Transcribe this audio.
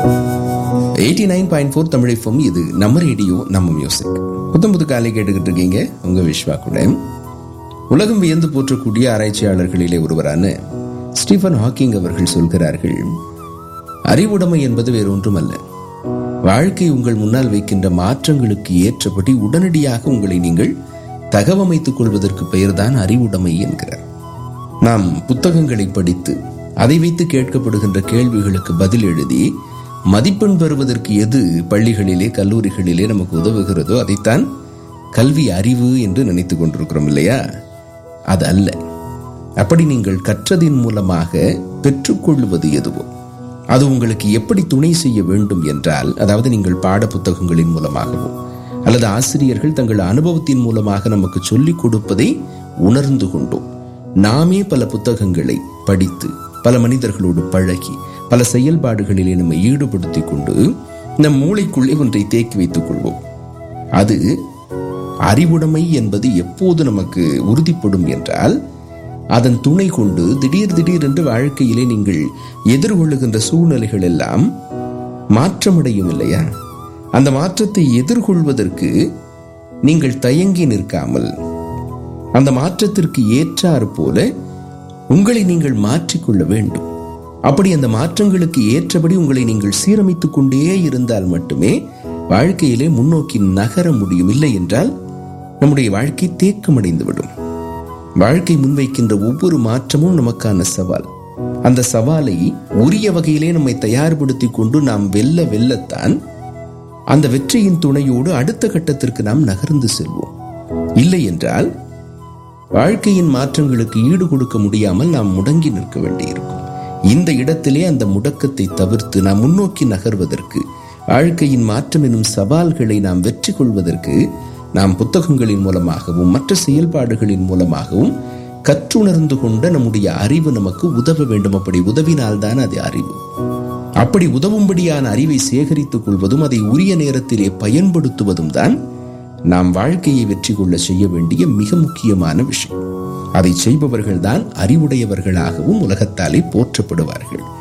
eighty nine point four Tamil FM இது நம்ம radio நம்ம மியூசிக் புத்தம் புது காலை கேட்டுக்கிட்டு இருக்கீங்க உங்க விஸ்வா கூட உலகம் வியந்து போற்றக்கூடிய ஆராய்ச்சியாளர்களிலே ஒருவரான ஸ்டீஃபன் ஹாக்கிங் அவர்கள் சொல்கிறார்கள் அறிவுடைமை என்பது வேறொன்றுமல்ல வாழ்க்கை உங்கள் முன்னால் வைக்கின்ற மாற்றங்களுக்கு ஏற்றபடி உடனடியாக உங்களை நீங்கள் தகவமைத்துக் கொள்வதற்கு பெயர்தான் அறிவுடைமை என்கிறார் நாம் புத்தகங்களை படித்து அதை வைத்து கேட்கப்படுகின்ற கேள்விகளுக்கு பதில் எழுதி மதிப்பெண் பெறுவதற்கு எது பள்ளிகளிலே கல்லூரிகளிலே நமக்கு உதவுகிறதோ அதைத்தான் கல்வி அறிவு என்று நினைத்துக் கொண்டிருக்கிறோம் இல்லையா அது அல்ல அப்படி நீங்கள் கற்றதின் மூலமாக பெற்றுக்கொள்வது எதுவோ அது உங்களுக்கு எப்படி துணை செய்ய வேண்டும் என்றால் அதாவது நீங்கள் பாட புத்தகங்களின் மூலமாகவோ அல்லது ஆசிரியர்கள் தங்கள் அனுபவத்தின் மூலமாக நமக்கு சொல்லிக் கொடுப்பதை உணர்ந்து கொண்டோம் நாமே பல புத்தகங்களை படித்து பல மனிதர்களோடு பழகி பல செயல்பாடுகளிலே நம்மை ஈடுபடுத்திக் கொண்டு நம் மூளைக்குள்ளே ஒன்றை தேக்கி வைத்துக் கொள்வோம் அது அறிவுடைமை என்பது எப்போது நமக்கு உறுதிப்படும் என்றால் அதன் துணை கொண்டு திடீர் திடீர் என்று வாழ்க்கையிலே நீங்கள் எதிர்கொள்ளுகின்ற சூழ்நிலைகள் எல்லாம் மாற்றமடையும் இல்லையா அந்த மாற்றத்தை எதிர்கொள்வதற்கு நீங்கள் தயங்கி நிற்காமல் அந்த மாற்றத்திற்கு ஏற்றாறு போல உங்களை நீங்கள் மாற்றிக்கொள்ள வேண்டும் அப்படி அந்த மாற்றங்களுக்கு ஏற்றபடி உங்களை நீங்கள் சீரமைத்துக் கொண்டே இருந்தால் மட்டுமே வாழ்க்கையிலே முன்னோக்கி நகர முடியும் இல்லை என்றால் நம்முடைய வாழ்க்கை தேக்கமடைந்துவிடும் வாழ்க்கை முன்வைக்கின்ற ஒவ்வொரு மாற்றமும் நமக்கான சவால் அந்த சவாலை உரிய வகையிலே நம்மை தயார்படுத்திக் கொண்டு நாம் வெல்ல வெல்லத்தான் அந்த வெற்றியின் துணையோடு அடுத்த கட்டத்திற்கு நாம் நகர்ந்து செல்வோம் இல்லை என்றால் வாழ்க்கையின் மாற்றங்களுக்கு ஈடு கொடுக்க முடியாமல் நாம் முடங்கி நிற்க வேண்டியிருக்கும் இந்த இடத்திலே அந்த முடக்கத்தை தவிர்த்து நாம் முன்னோக்கி நகர்வதற்கு வாழ்க்கையின் மாற்றம் எனும் சவால்களை நாம் வெற்றி கொள்வதற்கு நாம் புத்தகங்களின் மூலமாகவும் மற்ற செயல்பாடுகளின் மூலமாகவும் கற்றுணர்ந்து கொண்ட நம்முடைய அறிவு நமக்கு உதவ வேண்டும் அப்படி உதவினால்தான் அது அறிவு அப்படி உதவும்படியான அறிவை சேகரித்துக் கொள்வதும் அதை உரிய நேரத்திலே பயன்படுத்துவதும் தான் நாம் வாழ்க்கையை வெற்றி கொள்ள செய்ய வேண்டிய மிக முக்கியமான விஷயம் அதை செய்பவர்கள்தான் அறிவுடையவர்களாகவும் உலகத்தாலே போற்றப்படுவார்கள்